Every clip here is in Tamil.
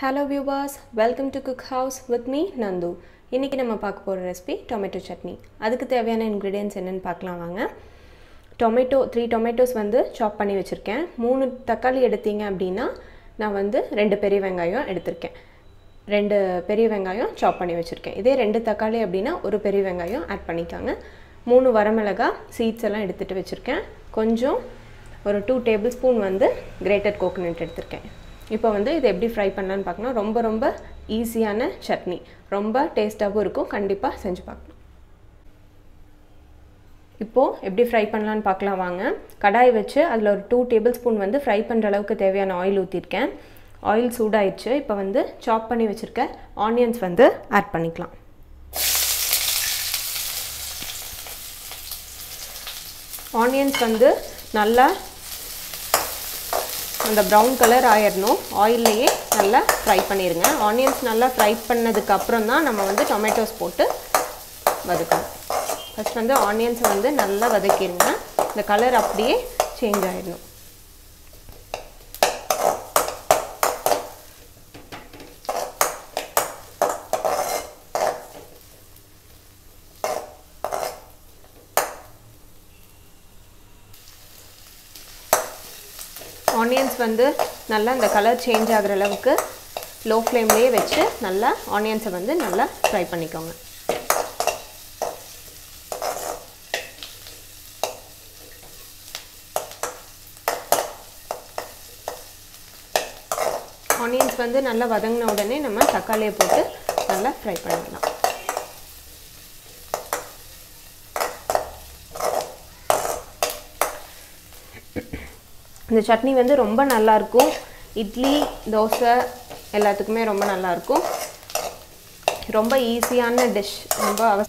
hello viewers welcome to cook house with me Nandu இன்றைக்கி நம்ம பார்க்க போகிற ரெசிபி டொமேட்டோ சட்னி அதுக்கு தேவையான இன்க்ரீடியன்ஸ் என்னென்னு பார்க்கலாம் வாங்க டொமேட்டோ த்ரீ டொமேட்டோஸ் வந்து சாப் பண்ணி வச்சுருக்கேன் மூணு தக்காளி எடுத்தீங்க அப்படின்னா நான் வந்து ரெண்டு பெரிய வெங்காயம் எடுத்திருக்கேன் ரெண்டு பெரிய வெங்காயம் சாப் பண்ணி வச்சுருக்கேன் இதே ரெண்டு தக்காளி அப்படின்னா ஒரு பெரிய வெங்காயம் ஆட் பண்ணிக்காங்க மூணு வரமிளகா சீட்ஸ் எல்லாம் எடுத்துகிட்டு வச்சுருக்கேன் கொஞ்சம் ஒரு டூ டேபிள் ஸ்பூன் வந்து கிரேட்டட் கோகோனட் எடுத்திருக்கேன் இப்போ வந்து இதை எப்படி ஃப்ரை பண்ணலான்னு பார்க்கணும் ரொம்ப ரொம்ப ஈஸியான சட்னி ரொம்ப டேஸ்ட்டாகவும் இருக்கும் கண்டிப்பாக செஞ்சு பார்க்கலாம் இப்போது எப்படி ஃப்ரை பண்ணலான்னு பார்க்கலாம் வாங்க கடாய் வச்சு அதில் ஒரு டூ டேபிள் ஸ்பூன் வந்து ஃப்ரை பண்ணுற அளவுக்கு தேவையான ஆயில் ஊற்றிருக்கேன் ஆயில் சூடாயிடுச்சு இப்போ வந்து சாப் பண்ணி வச்சுருக்க ஆனியன்ஸ் வந்து ஆட் பண்ணிக்கலாம் ஆனியன்ஸ் வந்து நல்லா அந்த ப்ரௌன் கலர் ஆயிடணும் ஆயில்லையே நல்லா ஃப்ரை பண்ணிடுங்க ஆனியன்ஸ் நல்லா ஃப்ரை பண்ணதுக்கு அப்புறம் தான் நம்ம வந்து டொமேட்டோஸ் போட்டு வதக்கணும் ஃபஸ்ட் வந்து ஆனியன்ஸை வந்து நல்லா வதக்கிடுங்க இந்த கலர் அப்படியே சேஞ்ச் ஆகிடணும் ஆனியன்ஸ் வந்து நல்லா இந்த கலர் சேஞ்ச் ஆகிற அளவுக்கு லோ ஃப்ளேம்லேயே வச்சு நல்லா ஆனியன்ஸை வந்து நல்லா ஃப்ரை பண்ணிக்கோங்க ஆனியன்ஸ் வந்து நல்லா வதங்கின உடனே நம்ம தக்காளியை போட்டு நல்லா ஃப்ரை பண்ணிடலாம் இந்த சட்னி வந்து ரொம்ப நல்லாயிருக்கும் இட்லி தோசை எல்லாத்துக்குமே ரொம்ப நல்லாயிருக்கும் ரொம்ப ஈஸியான டிஷ் ரொம்ப அவ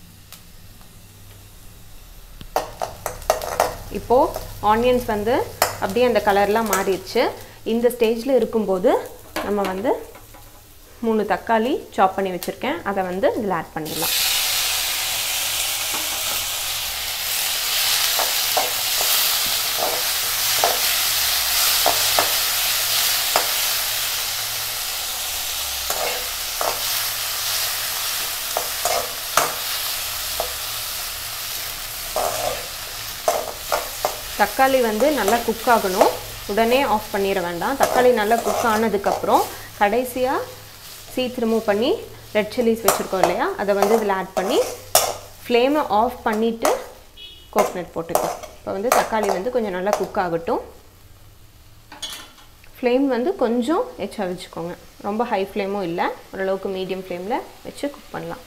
இப்போது ஆனியன்ஸ் வந்து அப்படியே அந்த கலர்லாம் மாறிடுச்சு இந்த ஸ்டேஜில் இருக்கும்போது நம்ம வந்து மூணு தக்காளி சாப் பண்ணி வச்சுருக்கேன் அதை வந்து இதில் ஆட் பண்ணிடலாம் தக்காளி வந்து நல்லா குக் ஆகணும் உடனே ஆஃப் பண்ணிட வேண்டாம் தக்காளி நல்லா குக் ஆனதுக்கப்புறம் கடைசியாக சீத் ரிமூவ் பண்ணி ரெட் சில்லிஸ் வச்சுருக்கோம் இல்லையா அதை வந்து இதில் ஆட் பண்ணி ஃப்ளேமை ஆஃப் பண்ணிவிட்டு கோக்னட் போட்டுக்கலாம் இப்போ வந்து தக்காளி வந்து கொஞ்சம் நல்லா குக் ஆகட்டும் ஃப்ளேம் வந்து கொஞ்சம் எச்சா வச்சுக்கோங்க ரொம்ப ஹை ஃப்ளேமும் இல்லை ஓரளவுக்கு மீடியம் ஃப்ளேமில் வச்சு குக் பண்ணலாம்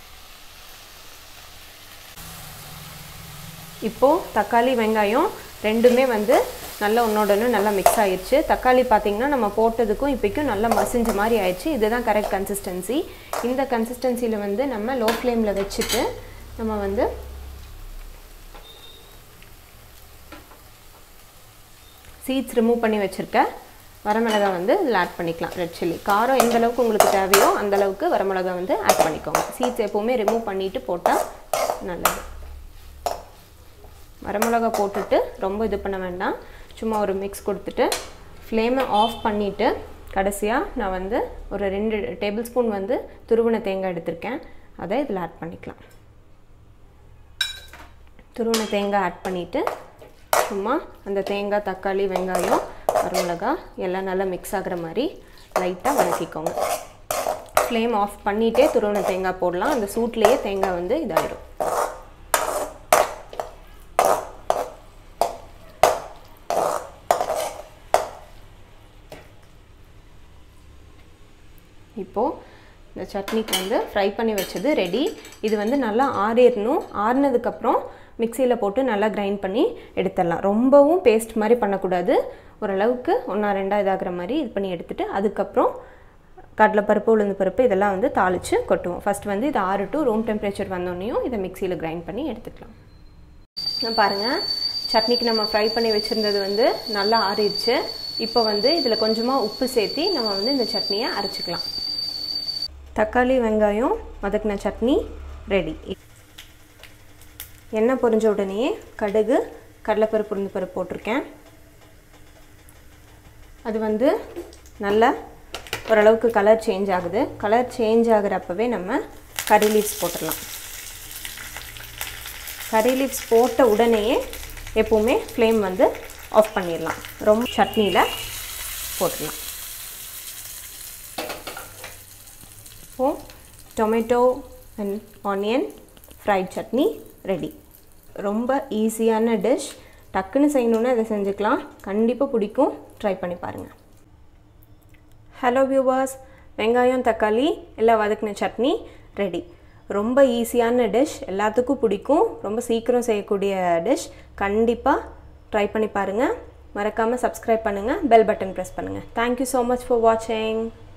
இப்போது தக்காளி வெங்காயம் ரெண்டுமே வந்து நல்லா ஒன்றோட ஒன்று நல்லா மிக்ஸ் ஆயிடுச்சு தக்காளி பார்த்திங்கன்னா நம்ம போட்டதுக்கும் இப்போக்கும் நல்லா மசிஞ்ச மாதிரி ஆயிடுச்சு இதுதான் கரெக்ட் கன்சிஸ்டன்சி இந்த கன்சிஸ்டன்சியில் வந்து நம்ம லோ ஃப்ளேமில் வச்சுட்டு நம்ம வந்து சீட்ஸ் ரிமூவ் பண்ணி வச்சுருக்க வரமிளகா வந்து இதில் ஆட் பண்ணிக்கலாம் ரெட் சில்லி காரம் எந்த அளவுக்கு உங்களுக்கு தேவையோ அந்த அளவுக்கு வரமிளகா வந்து ஆட் பண்ணிக்கோங்க சீட்ஸ் எப்போவுமே ரிமூவ் பண்ணிவிட்டு போட்டால் நல்லது வரமிளகா போட்டுட்டு ரொம்ப இது பண்ண வேண்டாம் சும்மா ஒரு மிக்ஸ் கொடுத்துட்டு ஃப்ளேமை ஆஃப் பண்ணிவிட்டு கடைசியாக நான் வந்து ஒரு ரெண்டு டேபிள் ஸ்பூன் வந்து துருவன தேங்காய் எடுத்திருக்கேன் அதை இதில் ஆட் பண்ணிக்கலாம் துருவன தேங்காய் ஆட் பண்ணிவிட்டு சும்மா அந்த தேங்காய் தக்காளி வெங்காயம் வரமிளகா எல்லாம் நல்லா மிக்ஸ் ஆகிற மாதிரி லைட்டாக வதக்கிக்கோங்க ஃப்ளேம் ஆஃப் பண்ணிகிட்டே துருவன தேங்காய் போடலாம் அந்த சூட்லேயே தேங்காய் வந்து இதாகிடும் இப்போது இந்த சட்னிக்கு வந்து ஃப்ரை பண்ணி வச்சது ரெடி இது வந்து நல்லா ஆறிடணும் ஆறினதுக்கப்புறம் மிக்சியில் போட்டு நல்லா கிரைண்ட் பண்ணி எடுத்துடலாம் ரொம்பவும் பேஸ்ட் மாதிரி பண்ணக்கூடாது ஓரளவுக்கு ஒன்றா ரெண்டாக இதாகிற மாதிரி இது பண்ணி எடுத்துகிட்டு அதுக்கப்புறம் கடலைப்பருப்பு உளுந்து பருப்பு இதெல்லாம் வந்து தாளித்து கொட்டுவோம் ஃபஸ்ட் வந்து இது ஆறு டு ரூம் டெம்பரேச்சர் வந்தோடனையும் இதை மிக்சியில் கிரைண்ட் பண்ணி எடுத்துக்கலாம் பாருங்கள் சட்னிக்கு நம்ம ஃப்ரை பண்ணி வச்சுருந்தது வந்து நல்லா ஆறிடுச்சு இப்போ வந்து இதில் கொஞ்சமாக உப்பு சேர்த்தி நம்ம வந்து இந்த சட்னியை அரைச்சிக்கலாம் தக்காளி வெங்காயம் வதக்கின சட்னி ரெடி எண்ணெய் பொரிஞ்ச உடனேயே கடுகு கடலைப்பருப்பு உளுந்து பருப்பு போட்டிருக்கேன் அது வந்து நல்லா ஓரளவுக்கு கலர் சேஞ்ச் ஆகுது கலர் சேஞ்ச் ஆகுறப்பவே நம்ம கறி லீவ்ஸ் போட்டுடலாம் கறி லீவ்ஸ் போட்ட உடனேயே எப்போவுமே ஃப்ளேம் வந்து ஆஃப் பண்ணிடலாம் ரொம்ப சட்னியில் போட்டுடலாம் இப்போது tomato and onion fried chutney ready ரொம்ப ஈஸியான டிஷ் டக்குன்னு செய்யணுன்னு அதை செஞ்சுக்கலாம் கண்டிப்பாக பிடிக்கும் ட்ரை பண்ணி பாருங்கள் ஹலோ வியூவர்ஸ் வெங்காயம் தக்காளி எல்லாம் வதக்கின சட்னி ரெடி ரொம்ப ஈஸியான டிஷ் எல்லாத்துக்கும் பிடிக்கும் ரொம்ப சீக்கிரம் செய்யக்கூடிய டிஷ் கண்டிப்பாக ட்ரை பண்ணி பாருங்கள் மறக்காமல் சப்ஸ்கிரைப் பண்ணுங்கள் பெல் பட்டன் ப்ரெஸ் பண்ணுங்கள் தேங்க்யூ ஸோ மச் ஃபார் வாட்சிங்